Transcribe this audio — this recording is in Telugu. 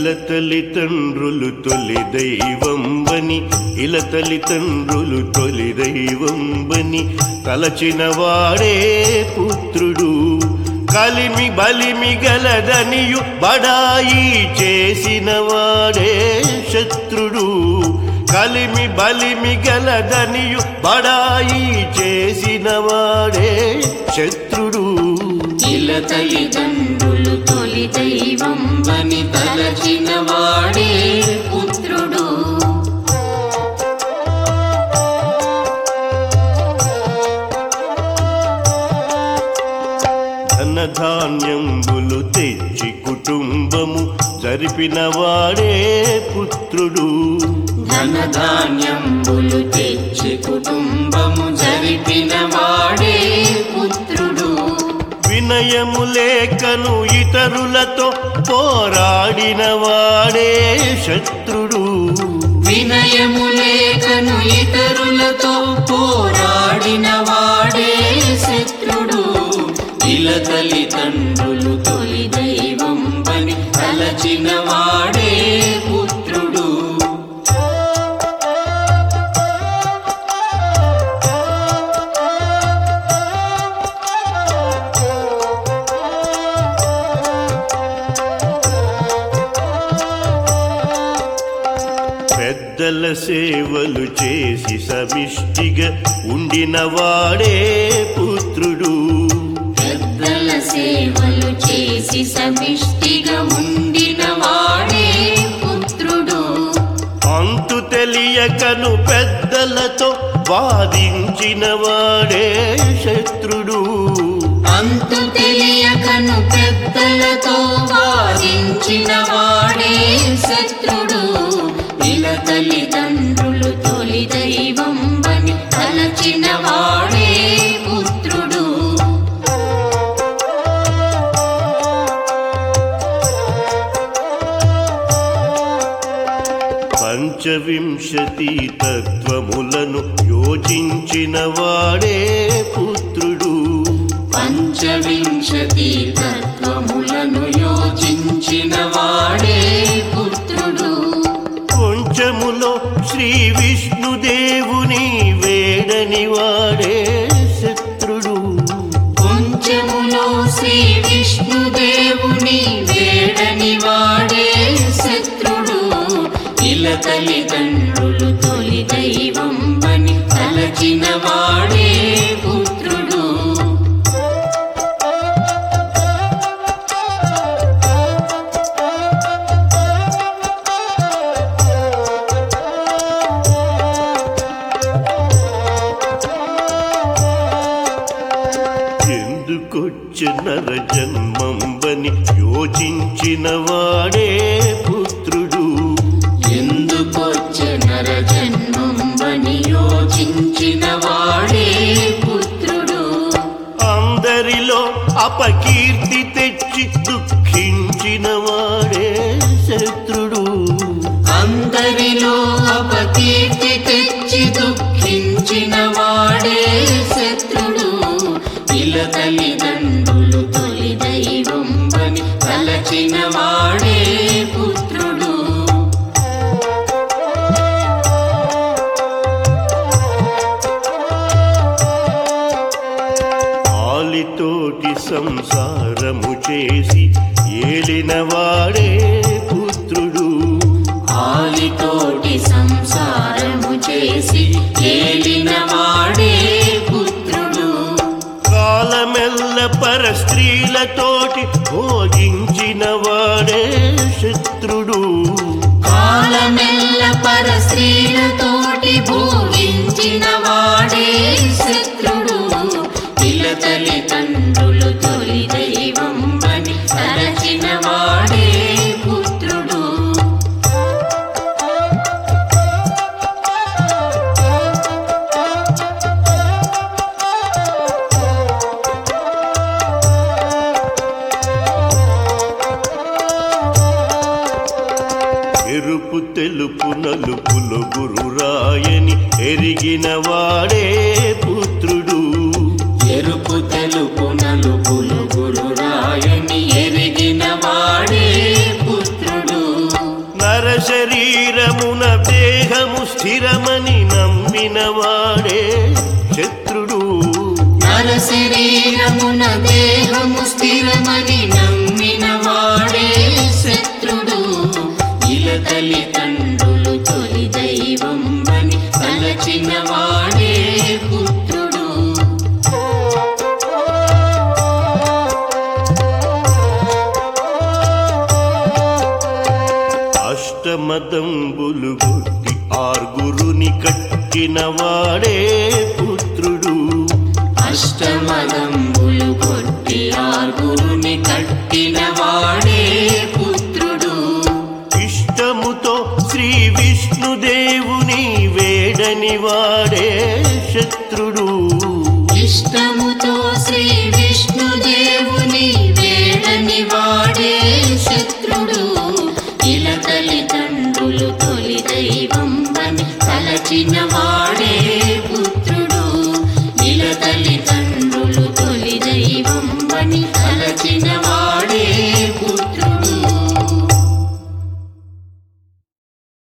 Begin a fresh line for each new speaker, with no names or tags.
ఇలతలి తండ్రులు తొలి దైవంబని ఇలతలి తండ్రులు తొలి దైవంబని తలచిన వాడే పుత్రుడు కలిమి బలిమి గలదనియు బడాయి చేసిన వాడే శత్రుడు కలిమి బలిమి గలదనియు బడాయి చేసిన వాడే శత్రుడు
ఇల తల్లిదండ్రులు తొలి దైవం వని తలచిన వాడే పుత్రుడు
ధనధాన్యంబులు తెచ్చి కుటుంబము జరిపిన వాడే పుత్రుడు
ధనధాన్యంబులు తెచ్చి కుటుంబము జరిపిన వాడే పుత్రుడు
వినయము లేకను ఇతరులతో పోరాడిన వాడే శత్రుడు
వినయము లేకను ఇతరులతో పోరాడిన వాడే శత్రుడు ఇల తల్లిదండ్రులు తొలి దైవం పని తలచిన వాడే పుత్రుడు
పెద్దల సేవలు చేసి సమిష్టిగా ఉండిన వాడే పుత్రుడు
పెద్దల సేవలు చేసి సమిష్టిగా ఉండిన వాడే పుత్రుడు
అంతు తెలియకను పెద్దలతో వాదించిన వాడే శత్రుడు
అంతు తెలియకను పెద్దలతో వాదించిన వాడే శత్రుడు ఇల తల్లిదండ్రులు తొలి దైవం బని తలచిన వాడే పుత్రుడు
పంచవింశతి తత్వములను యోచించిన వాడే పుత్రుడు
పంచవింశతి తత్వములను యోచించిన వాడే పుత్రుడు
కొంచెములో శ్రీ విష్ణుదేవుని వేడని వాడే శత్రుడు
కొంచెములో శ్రీ విష్ణుదేవుని వేడని వాడే శత్రుడు ఇల తల్లిదండ్రులు తొలి దైవం బని తలచిన వాడే పుత్రుడు
ఎందుకొచ్చిన జన్మంబని యోచించిన వాడే పుత్రుడు
ఎందుకొచ్చే నర జన్మంబని యోచించిన వాడే పుత్రుడు
అందరిలో అపకీర్తి తెచ్చి దుఃఖించిన వాడే శత్రుడు
అందరిలో అపకీర్తి తెచ్చి దుఃఖించిన వాడే శత్రుడు ఇల తల్లిదండ్రులు తొలి దైవం బని తలచిన వాడే పుత్రుడు
ఆలితోటి సంసారము చేసి ఏలిన వాడే పుత్రుడు
ఆలితోటి సంసారము చేసి ఏలిన వాడే పుత్రుడు
కాలమెల్ల పర స్త్రీలతోటి భోగించిన వాడే శత్రుడు
కాలమెల్ల పర స్త్రీలతోటి భోగించిన వాడే శత్రుడు ఇల తల్లిదండ్రులు తొలి దైవం అని తలచిన వాడే పుత్రుడు
ఎరుపు తెలుపు నలుపులు గురురాయని ఎరిగిన వాడే పుత్రుడు
ఎరుపు తెలుపు నలుపులు గురు రాయని ఎరిగిన వాడే పుత్రుడు
నర శరీరమున దేహము స్థిరమని నమ్మిన వాడే శత్రుడు
నర శరీరమున దేహము స్థిరమని నమ్మిన వాడే శత్రుడు ఇల తల్లిదండ్రులు తొలి దైవం అని తలచిన వాడే పుత్రుడు
అష్టమదంబులు గుర్తి ఆర్గురుని కట్టిన వాడే పుత్రుడు
అష్టమదంబులు కొట్టి ఆరుగురుని కట్టిన వాడే పుత్రుడు
ఇష్టముతో శ్రీ విష్ణుదేవుని వేడని వాడే శత్రుడు
ఇష్టముతో